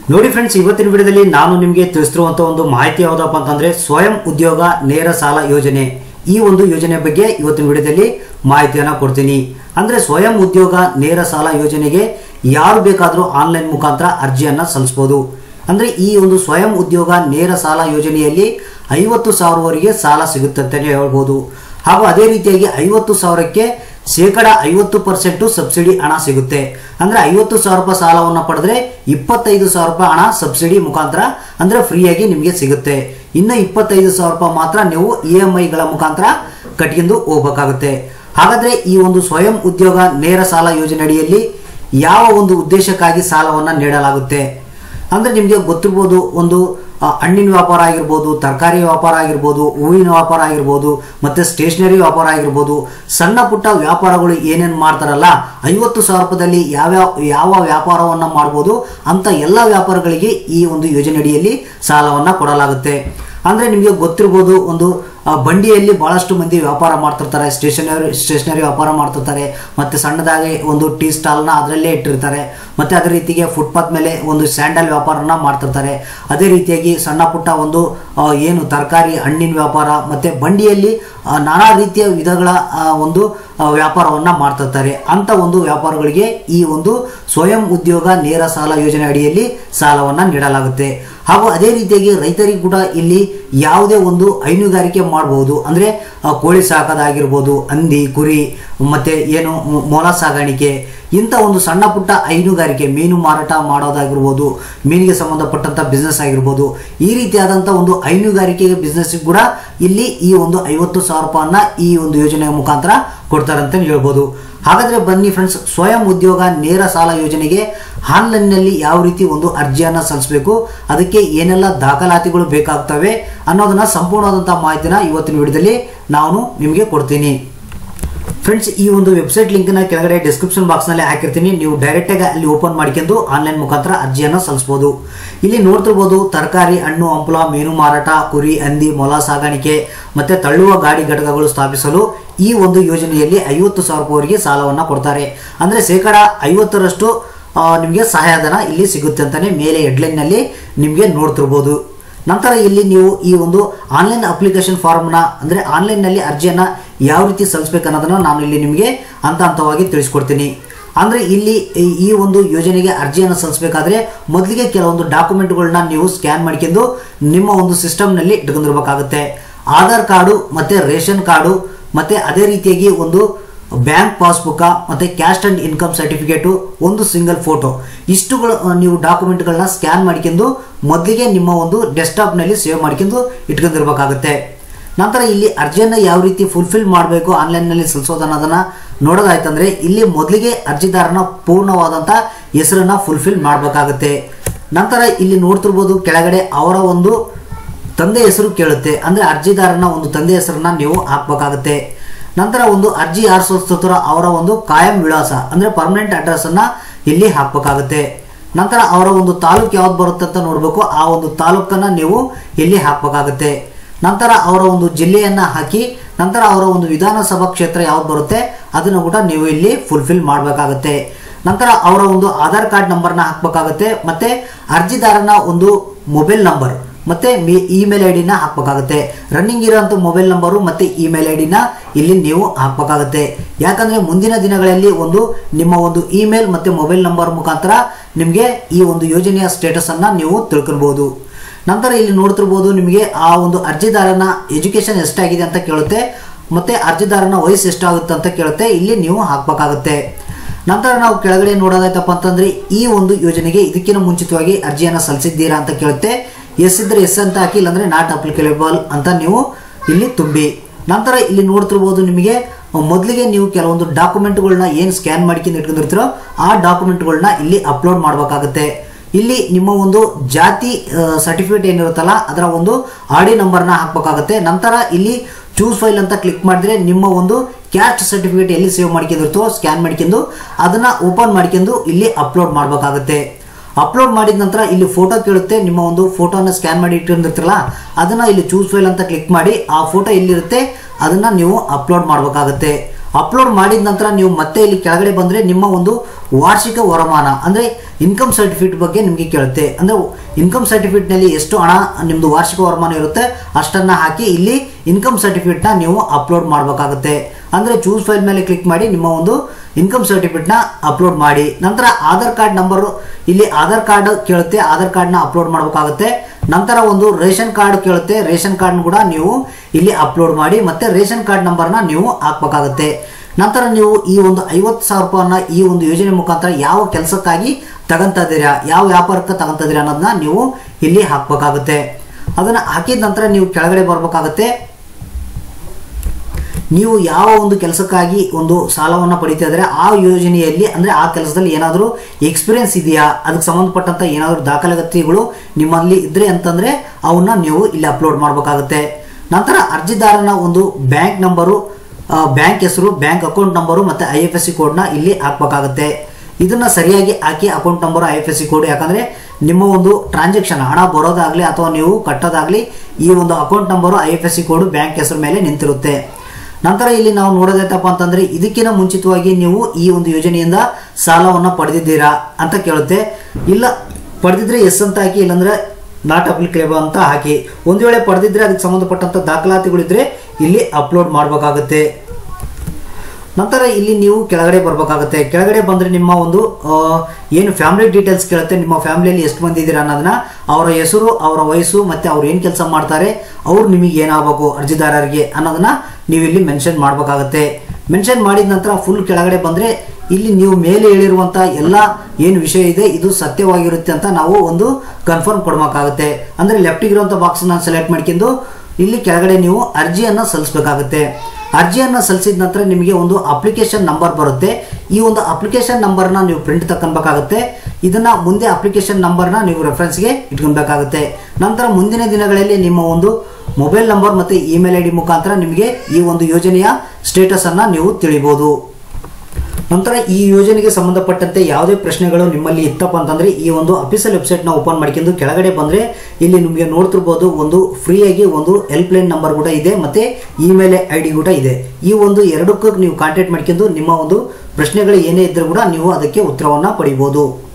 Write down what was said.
ನೋಡಿ ಫ್ರೆಂಡ್ಸ್ ಇವತ್ತಿನ ವಿಡಿಯೋದಲ್ಲಿ ನಾನು ನಿಮಗೆ ತಿಳಿಸಿರುವಂಥ ಒಂದು ಮಾಹಿತಿ ಯಾವುದಪ್ಪ ಅಂತಂದ್ರೆ ಸ್ವಯಂ ಉದ್ಯೋಗ ನೇರ ಸಾಲ ಯೋಜನೆ ಈ ಒಂದು ಯೋಜನೆ ಬಗ್ಗೆ ಇವತ್ತಿನ ವಿಡಿಯೋದಲ್ಲಿ ಮಾಹಿತಿಯನ್ನು ಕೊಡ್ತೀನಿ ಅಂದ್ರೆ ಸ್ವಯಂ ಉದ್ಯೋಗ ನೇರ ಸಾಲ ಯೋಜನೆಗೆ ಯಾರು ಬೇಕಾದರೂ ಆನ್ಲೈನ್ ಮುಖಾಂತರ ಅರ್ಜಿಯನ್ನು ಸಲ್ಲಿಸಬಹುದು ಅಂದ್ರೆ ಈ ಒಂದು ಸ್ವಯಂ ಉದ್ಯೋಗ ನೇರ ಸಾಲ ಯೋಜನೆಯಲ್ಲಿ ಐವತ್ತು ಸಾವಿರವರೆಗೆ ಸಾಲ ಸಿಗುತ್ತೆ ಅಂತಲೇ ಹೇಳ್ಬೋದು ಹಾಗೂ ಅದೇ ರೀತಿಯಾಗಿ ಐವತ್ತು ಸಾವಿರಕ್ಕೆ ಶೇಕಡ ಐವತ್ತು ಪರ್ಸೆಂಟು ಸಬ್ಸಿಡಿ ಹಣ ಸಿಗುತ್ತೆ ಅಂದ್ರೆ ಐವತ್ತು ಸಾವಿರ ರೂಪಾಯಿ ಸಾಲವನ್ನು ಪಡೆದ್ರೆ ಇಪ್ಪತ್ತೈದು ಸಾವಿರ ರೂಪಾಯಿ ಹಣ ಸಬ್ಸಿಡಿ ಮುಖಾಂತರ ಅಂದ್ರೆ ಫ್ರೀಯಾಗಿ ನಿಮಗೆ ಸಿಗುತ್ತೆ ಇನ್ನು ಇಪ್ಪತ್ತೈದು ಸಾವಿರ ರೂಪಾಯಿ ಮಾತ್ರ ನೀವು ಇ ಎಂ ಐಗಳ ಮುಖಾಂತರ ಕಟ್ಕೊಂಡು ಹೋಗ್ಬೇಕಾಗುತ್ತೆ ಹಾಗಾದ್ರೆ ಈ ಒಂದು ಸ್ವಯಂ ಉದ್ಯೋಗ ನೇರ ಸಾಲ ಯೋಜನೆ ಅಡಿಯಲ್ಲಿ ಯಾವ ಒಂದು ಉದ್ದೇಶಕ್ಕಾಗಿ ಸಾಲವನ್ನು ನೀಡಲಾಗುತ್ತೆ ಅಂದ್ರೆ ನಿಮಗೆ ಗೊತ್ತಿರ್ಬೋದು ಒಂದು ಆ, ಹಣ್ಣಿನ ವ್ಯಾಪಾರ ಆಗಿರ್ಬೋದು ತರಕಾರಿ ವ್ಯಾಪಾರ ಆಗಿರ್ಬೋದು ಹೂವಿನ ವ್ಯಾಪಾರ ಆಗಿರ್ಬೋದು ಮತ್ತೆ ಸ್ಟೇಷನರಿ ವ್ಯಾಪಾರ ಆಗಿರ್ಬೋದು ಸಣ್ಣ ಪುಟ್ಟ ವ್ಯಾಪಾರಗಳು ಏನೇನು ಮಾಡ್ತಾರಲ್ಲ ಐವತ್ತು ಸಾವಿರ ರೂಪಾಯಿದಲ್ಲಿ ಯಾವ್ಯಾವ ಯಾವ ವ್ಯಾಪಾರವನ್ನು ಮಾಡ್ಬೋದು ಅಂತ ಎಲ್ಲ ವ್ಯಾಪಾರಗಳಿಗೆ ಈ ಒಂದು ಯೋಜನೆ ಅಡಿಯಲ್ಲಿ ಸಾಲವನ್ನು ಕೊಡಲಾಗುತ್ತೆ ಅಂದ್ರೆ ನಿಮಗೆ ಗೊತ್ತಿರ್ಬೋದು ಒಂದು ಆ, ಬಂಡಿಯಲ್ಲಿ ಬಹಳಷ್ಟು ಮಂದಿ ವ್ಯಾಪಾರ ಮಾಡ್ತಿರ್ತಾರೆ ಸ್ಟೇಷನರಿ ಸ್ಟೇಷನರಿ ವ್ಯಾಪಾರ ಮಾಡ್ತಿರ್ತಾರೆ ಮತ್ತೆ ಸಣ್ಣದಾಗಿ ಒಂದು ಟೀ ಸ್ಟಾಲ್ನ ಅದರಲ್ಲೇ ಇಟ್ಟಿರ್ತಾರೆ ಮತ್ತೆ ಅದೇ ರೀತಿಗೆ ಫುಟ್ಪಾತ್ ಮೇಲೆ ಒಂದು ಸ್ಯಾಂಡಲ್ ವ್ಯಾಪಾರನ ಮಾಡ್ತಿರ್ತಾರೆ ಅದೇ ರೀತಿಯಾಗಿ ಸಣ್ಣ ಪುಟ್ಟ ಒಂದು ಆ, ಏನು ತರಕಾರಿ ಹಣ್ಣಿನ ವ್ಯಾಪಾರ ಮತ್ತೆ ಬಂಡಿಯಲ್ಲಿ ಆ, ನಾನಾ ರೀತಿಯ ವಿಧಗಳ ಆ, ಒಂದು ಆ, ವ್ಯಾಪಾರವನ್ನ ಮಾಡ್ತಿರ್ತಾರೆ ಅಂತ ಒಂದು ವ್ಯಾಪಾರಗಳಿಗೆ ಈ ಒಂದು ಸ್ವಯಂ ಉದ್ಯೋಗ ನೇರ ಸಾಲ ಯೋಜನೆ ಅಡಿಯಲ್ಲಿ ಸಾಲವನ್ನ ನೀಡಲಾಗುತ್ತೆ ಹಾಗೂ ಅದೇ ರೀತಿಯಾಗಿ ರೈತರಿಗೆ ಕೂಡ ಇಲ್ಲಿ ಯಾವುದೇ ಒಂದು ಹೈನುಗಾರಿಕೆ ಮಾಡಬಹುದು ಅಂದ್ರೆ ಆ, ಕೋಳಿ ಸಾಕೋದಾಗಿರ್ಬೋದು ಹಂದಿ ಕುರಿ ಮತ್ತೆ ಏನು ಮೊ- ಮೊಲ ಸಾಗಾಣಿಕೆ ಇಂಥ ಒಂದು ಸಣ್ಣ ಪುಟ್ಟ ಹೈನುಗಾರಿಕೆ ಮೀನು ಮಾರಾಟ ಮಾಡೋದಾಗಿರ್ಬೋದು ಮೀನಿಗೆ ಸಂಬಂಧಪಟ್ಟಂತ ಬಿಸ್ನೆಸ್ ಆಗಿರ್ಬೋದು ಈ ರೀತಿಯಾದಂಥ ಒಂದು ಹೈನುಗಾರಿಕೆ ಬಿಸ್ನೆಸ್ ಕೂಡ ಇಲ್ಲಿ ಈ ಒಂದು ಐವತ್ತು ಸಾವಿರ ರೂಪಾಯನ್ನ ಈ ಒಂದು ಯೋಜನೆಯ ಮುಖಾಂತರ ಕೊಡ್ತಾರೆ ಅಂತ ಹೇಳ್ಬೋದು ಹಾಗಾದ್ರೆ ಬನ್ನಿ ಫ್ರೆಂಡ್ಸ್ ಸ್ವಯಂ ಉದ್ಯೋಗ ನೇರ ಸಾಲ ಯೋಜನೆಗೆ ಆನ್ಲೈನ್ನಲ್ಲಿ ಯಾವ ರೀತಿ ಒಂದು ಅರ್ಜಿಯನ್ನು ಸಲ್ಲಿಸಬೇಕು ಅದಕ್ಕೆ ಏನೆಲ್ಲ ದಾಖಲಾತಿಗಳು ಬೇಕಾಗ್ತವೆ ಅನ್ನೋದನ್ನ ಸಂಪೂರ್ಣವಾದಂಥ ಮಾಹಿತಿನ ಇವತ್ತಿನ ವಿಡಿಯೋದಲ್ಲಿ ನಾನು ನಿಮಗೆ ಕೊಡ್ತೀನಿ ಫ್ರೆಂಡ್ಸ್ ಈ ಒಂದು ವೆಬ್ಸೈಟ್ ಲಿಂಕ್ನ ಕೆಳಗಡೆ ಡಿಸ್ಕ್ರಿಪ್ಷನ್ ಬಾಕ್ಸ್ನಲ್ಲಿ ಹಾಕಿರ್ತೀನಿ ನೀವು ಡೈರೆಕ್ಟಾಗಿ ಅಲ್ಲಿ ಓಪನ್ ಮಾಡ್ಕೊಂಡು ಆನ್ಲೈನ್ ಮುಖಾಂತರ ಅರ್ಜಿಯನ್ನು ಸಲ್ಲಿಸಬಹುದು ಇಲ್ಲಿ ನೋಡ್ತಿರ್ಬೋದು ತರಕಾರಿ ಹಣ್ಣು ಹಂಪಲ ಮೀನು ಮಾರಾಟ ಕುರಿ ಹಂದಿ ಮೊಲ ಸಾಗಾಣಿಕೆ ಮತ್ತೆ ತಳ್ಳುವ ಗಾಡಿ ಘಟಕಗಳು ಸ್ಥಾಪಿಸಲು ಈ ಒಂದು ಯೋಜನೆಯಲ್ಲಿ ಐವತ್ತು ಸಾವಿರ ರೂಪಾಯಿವರೆಗೆ ಸಾಲವನ್ನು ಕೊಡ್ತಾರೆ ಅಂದರೆ ಶೇಕಡ ಐವತ್ತರಷ್ಟು ಆ, ನಿಮಗೆ ಸಹಾಯಧನ ಇಲ್ಲಿ ಸಿಗುತ್ತೆ ಅಂತಾನೆ ಮೇಲೆ ಹೆಡ್ಲೈನ್ನಲ್ಲಿ ನಿಮಗೆ ನೋಡ್ತಿರ್ಬೋದು ನಂತರ ಇಲ್ಲಿ ನೀವು ಈ ಒಂದು ಆನ್ಲೈನ್ ಅಪ್ಲಿಕೇಶನ್ ಫಾರ್ಮ್ನ ಅಂದರೆ ಆನ್ಲೈನ್ನಲ್ಲಿ ಅರ್ಜಿಯನ್ನು ಯಾವ ರೀತಿ ಸಲ್ಲಿಸ್ಬೇಕು ಅನ್ನೋದನ್ನು ನಾನು ಇಲ್ಲಿ ನಿಮಗೆ ಹಂತ ಹಂತವಾಗಿ ತಿಳಿಸ್ಕೊಡ್ತೀನಿ ಅಂದರೆ ಇಲ್ಲಿ ಈ- ಈ ಒಂದು ಯೋಜನೆಗೆ ಅರ್ಜಿಯನ್ನು ಸಲ್ಲಿಸಬೇಕಾದ್ರೆ ಮೊದಲಿಗೆ ಕೆಲವೊಂದು ಡಾಕ್ಯುಮೆಂಟ್ಗಳನ್ನ ನೀವು ಸ್ಕ್ಯಾನ್ ಮಾಡ್ಕೊಂಡು ನಿಮ್ಮ ಒಂದು ಸಿಸ್ಟಮ್ನಲ್ಲಿ ಇಟ್ಕೊಂಡಿರ್ಬೇಕಾಗುತ್ತೆ ಆಧಾರ್ ಕಾರ್ಡು ಮತ್ತು ರೇಷನ್ ಕಾರ್ಡು ಮತ್ತು ಅದೇ ರೀತಿಯಾಗಿ ಒಂದು ಬ್ಯಾಂಕ್ ಪಾಸ್ಬುಕ್ಕ ಮತ್ತು ಕ್ಯಾಶ್ ಆ್ಯಂಡ್ ಇನ್ಕಮ್ ಸರ್ಟಿಫಿಕೇಟು ಒಂದು ಸಿಂಗಲ್ ಫೋಟೋ ಇಷ್ಟುಗಳು ಆ, ನೀವು ಡಾಕ್ಯುಮೆಂಟ್ಗಳನ್ನ ಸ್ಕ್ಯಾನ್ ಮಾಡ್ಕೊಂಡು ಮೊದಲಿಗೆ ನಿಮ್ಮ ಒಂದು ಡೆಸ್ಕ್ಟಾಪ್ನಲ್ಲಿ ಸೇವ್ ಮಾಡ್ಕೊಂಡು ಇಟ್ಕೊಂಡಿರ್ಬೇಕಾಗುತ್ತೆ ನಂತರ ಇಲ್ಲಿ ಅರ್ಜಿಯನ್ನು ಯಾವ ರೀತಿ ಫುಲ್ಫಿಲ್ ಮಾಡಬೇಕು ಆನ್ಲೈನ್ನಲ್ಲಿ ಸಲ್ಲಿಸೋದು ಅನ್ನೋದನ್ನು ನೋಡೋದಾಯ್ತಂದ್ರೆ ಇಲ್ಲಿ ಮೊದಲಿಗೆ ಅರ್ಜಿದಾರನ ಪೂರ್ಣವಾದಂಥ ಹೆಸರನ್ನು ಫುಲ್ಫಿಲ್ ಮಾಡಬೇಕಾಗುತ್ತೆ ನಂತರ ಇಲ್ಲಿ ನೋಡ್ತಿರ್ಬೋದು ಕೆಳಗಡೆ ಅವರ ಒಂದು ತಂದೆ ಹೆಸರು ಕೇಳುತ್ತೆ ಅಂದರೆ ಅರ್ಜಿದಾರನ ಒಂದು ತಂದೆ ಹೆಸರನ್ನ ನೀವು ಹಾಕಬೇಕಾಗುತ್ತೆ ನಂತರ ಒಂದು ಅರ್ಜಿ ಯಾರು ಸಲ್ಲಿಸ್ತಾರೋ ಅವರ ಒಂದು ಕಾಯಂ ವಿಳಾಸ ಅಂದರೆ ಪರ್ಮನೆಂಟ್ ಅಡ್ರೆಸ್ಸನ್ನು ಇಲ್ಲಿ ಹಾಕಬೇಕಾಗುತ್ತೆ ನಂತರ ಅವರ ಒಂದು ತಾಲೂಕು ಯಾವ್ದು ಬರುತ್ತೆ ಅಂತ ನೋಡಬೇಕು ಆ ಒಂದು ತಾಲೂಕನ್ನು ನೀವು ಇಲ್ಲಿ ಹಾಕಬೇಕಾಗುತ್ತೆ ನಂತರ ಅವರ ಒಂದು ಜಿಲ್ಲೆಯನ್ನು ಹಾಕಿ ನಂತರ ಅವರ ಒಂದು ವಿಧಾನಸಭಾ ಕ್ಷೇತ್ರ ಯಾವ್ದು ಬರುತ್ತೆ ಅದನ್ನು ಕೂಡ ನೀವು ಇಲ್ಲಿ ಫುಲ್ಫಿಲ್ ಮಾಡಬೇಕಾಗುತ್ತೆ ನಂತರ ಅವರ ಒಂದು ಆಧಾರ್ ಕಾರ್ಡ್ ನಂಬರ್ನ ಹಾಕಬೇಕಾಗುತ್ತೆ ಮತ್ತೆ ಅರ್ಜಿದಾರನ ಒಂದು ಮೊಬೈಲ್ ನಂಬರ್ ಮತ್ತೆ ಇಮೇಲ್ ಐ ಡಿನ ಹಾಕಬೇಕಾಗುತ್ತೆ ರನ್ನಿಂಗ್ ಇರೋಂಥ ಮೊಬೈಲ್ ನಂಬರು ಮತ್ತೆ ಇಮೇಲ್ ಐ ಡಿನ ಇಲ್ಲಿ ನೀವು ಹಾಕಬೇಕಾಗುತ್ತೆ ಯಾಕಂದ್ರೆ ಮುಂದಿನ ದಿನಗಳಲ್ಲಿ ಒಂದು ನಿಮ್ಮ ಒಂದು ಇಮೇಲ್ ಮತ್ತೆ ಮೊಬೈಲ್ ನಂಬರ್ ಮುಖಾಂತರ ನಿಮಗೆ ಈ ಒಂದು ಯೋಜನೆಯ ಸ್ಟೇಟಸ್ ಅನ್ನ ನೀವು ತಿಳ್ಕೊಳ್ಬಹುದು ನಂತರ ಇಲ್ಲಿ ನೋಡ್ತಿರ್ಬೋದು ನಿಮಗೆ ಆ ಒಂದು ಅರ್ಜಿದಾರನ ಎಜುಕೇಶನ್ ಎಷ್ಟಾಗಿದೆ ಅಂತ ಕೇಳುತ್ತೆ ಮತ್ತೆ ಅರ್ಜಿದಾರನ ವಯಸ್ಸು ಎಷ್ಟಾಗುತ್ತೆ ಅಂತ ಕೇಳುತ್ತೆ ಇಲ್ಲಿ ನೀವು ಹಾಕಬೇಕಾಗುತ್ತೆ ನಂತರ ನಾವು ಕೆಳಗಡೆ ನೋಡೋದಾಯ್ತಪ್ಪ ಅಂತಂದ್ರೆ ಈ ಒಂದು ಯೋಜನೆಗೆ ಇದಕ್ಕಿಂತ ಮುಂಚಿತವಾಗಿ ಅರ್ಜಿಯನ್ನು ಸಲ್ಲಿಸಿದ್ದೀರಾ ಅಂತ ಕೇಳುತ್ತೆ ಎಸ್ ಇದ್ರೆ ಎಸ್ ಅಂತ ಹಾಕಿ ಇಲ್ಲಾಂದ್ರೆ ನಾಟ್ ಅಪ್ಲಿಕೇಬಲ್ ಅಂತ ನೀವು ಇಲ್ಲಿ ತುಂಬಿ ನಂತರ ಇಲ್ಲಿ ನೋಡ್ತಿರ್ಬೋದು ನಿಮಗೆ ಮೊದಲಿಗೆ ನೀವು ಕೆಲವೊಂದು ಡಾಕ್ಯುಮೆಂಟ್ಗಳನ್ನ ಏನು ಸ್ಕ್ಯಾನ್ ಮಾಡ್ಕೊಂಡು ಇಟ್ಕೊಂಡಿರ್ತೀರೋ ಆ ಡಾಕ್ಯುಮೆಂಟ್ಗಳನ್ನ ಇಲ್ಲಿ ಅಪ್ಲೋಡ್ ಮಾಡಬೇಕಾಗುತ್ತೆ ಇಲ್ಲಿ ನಿಮ್ಮ ಒಂದು ಜಾತಿ ಸರ್ಟಿಫಿಕೇಟ್ ಏನಿರುತ್ತಲ್ಲ ಅದರ ಒಂದು ಆಡಿ ನಂಬರ್ನ ಹಾಕಬೇಕಾಗುತ್ತೆ ನಂತರ ಇಲ್ಲಿ ಚೂಸ್ ಫೈಲ್ ಅಂತ ಕ್ಲಿಕ್ ಮಾಡಿದ್ರೆ ನಿಮ್ಮ ಒಂದು ಕ್ಯಾಸ್ಟ್ ಸರ್ಟಿಫಿಕೇಟ್ ಎಲ್ಲಿ ಸೇವ್ ಮಾಡ್ಕೊಂಡಿರ್ತೋ ಸ್ಕ್ಯಾನ್ ಮಾಡ್ಕೊಂಡು ಅದನ್ನ ಓಪನ್ ಮಾಡ್ಕೊಂಡು ಇಲ್ಲಿ ಅಪ್ಲೋಡ್ ಮಾಡಬೇಕಾಗುತ್ತೆ ಅಪ್ಲೋಡ್ ಮಾಡಿದ ನಂತರ ಇಲ್ಲಿ ಫೋಟೋ ಕೇಳುತ್ತೆ ನಿಮ್ಮ ಒಂದು ಫೋಟೋನ ಸ್ಕ್ಯಾನ್ ಮಾಡಿ ಇಟ್ಟಿರ್ತಿರಲ್ಲ ಅದನ್ನ ಇಲ್ಲಿ ಚೂಸ್ ಫೈಲ್ ಅಂತ ಕ್ಲಿಕ್ ಮಾಡಿ ಆ ಫೋಟೋ ಎಲ್ಲಿರುತ್ತೆ ಅದನ್ನ ನೀವು ಅಪ್ಲೋಡ್ ಮಾಡಬೇಕಾಗುತ್ತೆ ಅಪ್ಲೋಡ್ ಮಾಡಿದ ನಂತರ ನೀವು ಮತ್ತೆ ಇಲ್ಲಿ ಕೆಳಗಡೆ ಬಂದರೆ ನಿಮ್ಮ ಒಂದು ವಾರ್ಷಿಕ ವರಮಾನ ಅಂದರೆ ಇನ್ಕಮ್ ಸರ್ಟಿಫಿಕೇಟ್ ಬಗ್ಗೆ ನಿಮಗೆ ಕೇಳುತ್ತೆ ಅಂದರೆ ಇನ್ಕಮ್ ಸರ್ಟಿಫಿಕೇಟ್ನಲ್ಲಿ ಎಷ್ಟು ಹಣ ನಿಮ್ಮದು ವಾರ್ಷಿಕ ವರಮಾನ ಇರುತ್ತೆ ಅಷ್ಟನ್ನು ಹಾಕಿ ಇಲ್ಲಿ ಇನ್ಕಮ್ ಸರ್ಟಿಫಿಕೇಟ್ನ ನೀವು ಅಪ್ಲೋಡ್ ಮಾಡಬೇಕಾಗುತ್ತೆ ಅಂದರೆ ಚೂಸ್ ಫೈಲ್ ಮೇಲೆ ಕ್ಲಿಕ್ ಮಾಡಿ ನಿಮ್ಮ ಒಂದು ಇನ್ಕಮ್ ಸರ್ಟಿಫಿಕೇಟ್ನ ಅಪ್ಲೋಡ್ ಮಾಡಿ ನಂತರ ಆಧಾರ್ ಕಾರ್ಡ್ ನಂಬರು ಇಲ್ಲಿ ಆಧಾರ್ ಕಾರ್ಡ್ ಕೇಳುತ್ತೆ ಆಧಾರ್ ಕಾರ್ಡ್ನ ಅಪ್ಲೋಡ್ ಮಾಡಬೇಕಾಗುತ್ತೆ ನಂತರ ಒಂದು ರೇಷನ್ ಕಾರ್ಡ್ ಕೇಳುತ್ತೆ ರೇಷನ್ ಕಾರ್ಡ್ ಕೂಡ ನೀವು ಇಲ್ಲಿ ಅಪ್ಲೋಡ್ ಮಾಡಿ ಮತ್ತೆ ರೇಷನ್ ಕಾರ್ಡ್ ನಂಬರ್ನ ನೀವು ಹಾಕ್ಬೇಕಾಗುತ್ತೆ ನಂತರ ನೀವು ಈ ಒಂದು ಐವತ್ತು ಸಾವಿರ ರೂಪಾಯಿನ ಈ ಒಂದು ಯೋಜನೆ ಮುಖಾಂತರ ಯಾವ ಕೆಲಸಕ್ಕಾಗಿ ತಗೊಂತ ಇದ್ದೀರಾ ಯಾವ ವ್ಯಾಪಾರಕ್ಕೆ ತಗೊಂತ ಇದ್ದೀರಾ ಅನ್ನೋದನ್ನ ನೀವು ಇಲ್ಲಿ ಹಾಕ್ಬೇಕಾಗುತ್ತೆ ಅದನ್ನು ಹಾಕಿದ ನಂತರ ನೀವು ಕೆಳಗಡೆ ಬರಬೇಕಾಗುತ್ತೆ ನೀವು ಯಾವ ಒಂದು ಕೆಲಸಕ್ಕಾಗಿ ಒಂದು ಸಾಲವನ್ನು ಪಡಿತಾ ಇದ್ರೆ ಆ ಯೋಜನೆಯಲ್ಲಿ ಅಂದರೆ ಆ ಕೆಲಸದಲ್ಲಿ ಏನಾದರೂ ಎಕ್ಸ್ಪೀರಿಯನ್ಸ್ ಇದೆಯಾ ಅದಕ್ಕೆ ಸಂಬಂಧಪಟ್ಟಂಥ ಏನಾದರೂ ದಾಖಲಾತಿಗಳು ನಿಮ್ಮಲ್ಲಿ ಇದ್ರೆ ಅಂತಂದರೆ ಅವನ್ನ ನೀವು ಇಲ್ಲಿ ಅಪ್ಲೋಡ್ ಮಾಡಬೇಕಾಗುತ್ತೆ ನಂತರ ಅರ್ಜಿದಾರನ ಒಂದು ಬ್ಯಾಂಕ್ ನಂಬರು ಬ್ಯಾಂಕ್ ಹೆಸರು ಬ್ಯಾಂಕ್ ಅಕೌಂಟ್ ನಂಬರು ಮತ್ತು ಐ ಎಫ್ ಎಸ್ ಸಿ ಕೋಡ್ನ ಇಲ್ಲಿ ಹಾಕಬೇಕಾಗುತ್ತೆ ಇದನ್ನು ಸರಿಯಾಗಿ ಹಾಕಿ account number I F S C code ಯಾಕಂದರೆ ನಿಮ್ಮ ಒಂದು ಟ್ರಾನ್ಸಾಕ್ಷನ್ ಹಣ ಬರೋದಾಗಲಿ ಅಥವಾ ನೀವು ಕಟ್ಟೋದಾಗಲಿ ಈ ಒಂದು account number I F S C code bank ಹೆಸರು ಮೇಲೆ ನಿಂತಿರುತ್ತೆ ನಂತರ ಇಲ್ಲಿ ನಾವು ನೋಡೋದೈತಪ್ಪ ಅಂತಂದ್ರೆ ಇದಕ್ಕಿಂತ ಮುಂಚಿತವಾಗಿ ನೀವು ಈ ಒಂದು ಯೋಜನೆಯಿಂದ ಸಾಲವನ್ನು ಪಡೆದಿದ್ದೀರಾ ಅಂತ ಕೇಳುತ್ತೆ ಇಲ್ಲ ಪಡೆದಿದ್ರೆ ಎಸ್ ಅಂತ ಹಾಕಿ ಇಲ್ಲಾಂದ್ರೆ ನಾಟ್ ಅಪ್ಲಿಕೇಬಲ್ ಅಂತ ಹಾಕಿ ಒಂದು ವೇಳೆ ಪಡೆದಿದ್ರೆ ಅದಕ್ಕೆ ಸಂಬಂಧಪಟ್ಟಂತ ದಾಖಲಾತಿಗಳಿದ್ರೆ ಇಲ್ಲಿ ಅಪ್ಲೋಡ್ ಮಾಡಬೇಕಾಗುತ್ತೆ ನಂತರ ಇಲ್ಲಿ ನೀವು ಕೆಳಗಡೆ ಬರಬೇಕಾಗುತ್ತೆ ಕೆಳಗಡೆ ಬಂದರೆ ನಿಮ್ಮ ಒಂದು ಆ, ಏನು ಫ್ಯಾಮಿಲಿ ಡೀಟೇಲ್ಸ್ ಕೇಳುತ್ತೆ ನಿಮ್ಮ ಫ್ಯಾಮಿಲಿಯಲ್ಲಿ ಎಷ್ಟು ಮಂದಿ ಇದ್ದೀರಾ ಅನ್ನೋದನ್ನ ಅವರ ಹೆಸರು ಅವರ ವಯಸ್ಸು ಮತ್ತು ಅವ್ರು ಏನು ಕೆಲಸ ಮಾಡ್ತಾರೆ ಅವ್ರು ನಿಮಗೆ ಏನಾಗಬೇಕು ಅರ್ಜಿದಾರರಿಗೆ ಅನ್ನೋದನ್ನ ನೀವು ಇಲ್ಲಿ ಮೆನ್ಷನ್ ಮಾಡಬೇಕಾಗುತ್ತೆ ಮೆನ್ಷನ್ ಮಾಡಿದ ನಂತರ ಫುಲ್ ಕೆಳಗಡೆ ಬಂದರೆ ಇಲ್ಲಿ ನೀವು ಮೇಲೆ ಹೇಳಿರುವಂಥ ಎಲ್ಲ ಏನು ವಿಷಯ ಇದೆ ಇದು ಸತ್ಯವಾಗಿರುತ್ತೆ ಅಂತ ನಾವು ಒಂದು ಕನ್ಫರ್ಮ್ ಕೊಡಬೇಕಾಗುತ್ತೆ ಅಂದರೆ ಲೆಫ್ಟಿಗಿರುವಂಥ ಬಾಕ್ಸನ್ನ ಸೆಲೆಕ್ಟ್ ಮಾಡ್ಕೊಂಡು ಇಲ್ಲಿ ಕೆಳಗಡೆ ನೀವು ಅರ್ಜಿಯನ್ನು ಸಲ್ಲಿಸಬೇಕಾಗುತ್ತೆ ಅರ್ಜಿಯನ್ನು ಸಲ್ಲಿಸಿದ ನಂತರ ನಿಮಗೆ ಒಂದು ಅಪ್ಲಿಕೇಶನ್ ನಂಬರ್ ಬರುತ್ತೆ ಈ ಒಂದು ಅಪ್ಲಿಕೇಶನ್ ನಂಬರ್ನ ನೀವು ಪ್ರಿಂಟ್ ತಗೊಬೇಕಾಗುತ್ತೆ ಇದನ್ನ ಮುಂದೆ ಅಪ್ಲಿಕೇಶನ್ ನಂಬರ್ನ ನೀವು ರೆಫರೆನ್ಸ್ಗೆ ಇಟ್ಕೊಬೇಕಾಗುತ್ತೆ ನಂತರ ಮುಂದಿನ ದಿನಗಳಲ್ಲಿ ನಿಮ್ಮ ಒಂದು ಮೊಬೈಲ್ ನಂಬರ್ ಮತ್ತು ಇಮೇಲ್ ಐ ಡಿ ಮುಖಾಂತರ ನಿಮಗೆ ಈ ಒಂದು ಯೋಜನೆಯ ಸ್ಟೇಟಸ್ ಅನ್ನ ನೀವು ತಿಳಿಬಹುದು ನಂತರ ಈ ಯೋಜನೆಗೆ ಸಂಬಂಧಪಟ್ಟಂತೆ ಯಾವುದೇ ಪ್ರಶ್ನೆಗಳು ನಿಮ್ಮಲ್ಲಿ ಇತ್ತಪ್ಪ ಅಂತಂದ್ರೆ ಈ ಒಂದು ಅಫಿಷಿಯಲ್ ವೆಬ್ಸೈಟ್ನ ಓಪನ್ ಮಾಡ್ಕೊಂಡು ಕೆಳಗಡೆ ಬಂದರೆ ಇಲ್ಲಿ ನಿಮಗೆ ನೋಡ್ತಿರ್ಬೋದು ಒಂದು ಫ್ರೀಯಾಗಿ ಒಂದು ಹೆಲ್ಪ್ ಲೈನ್ ನಂಬರ್ ಕೂಡ ಇದೆ ಮತ್ತು ಇಮೇಲ್ ಐ ಡಿ ಕೂಡ ಇದೆ ಈ ಒಂದು ಎರಡಕ್ಕೂ ನೀವು ಕಾಂಟ್ಯಾಕ್ಟ್ ಮಾಡ್ಕೊಂಡು ನಿಮ್ಮ ಒಂದು ಪ್ರಶ್ನೆಗಳು ಏನೇ ಇದ್ದರೂ ಕೂಡ ನೀವು ಅದಕ್ಕೆ ಉತ್ತರವನ್ನು ಪಡಿಬೋದು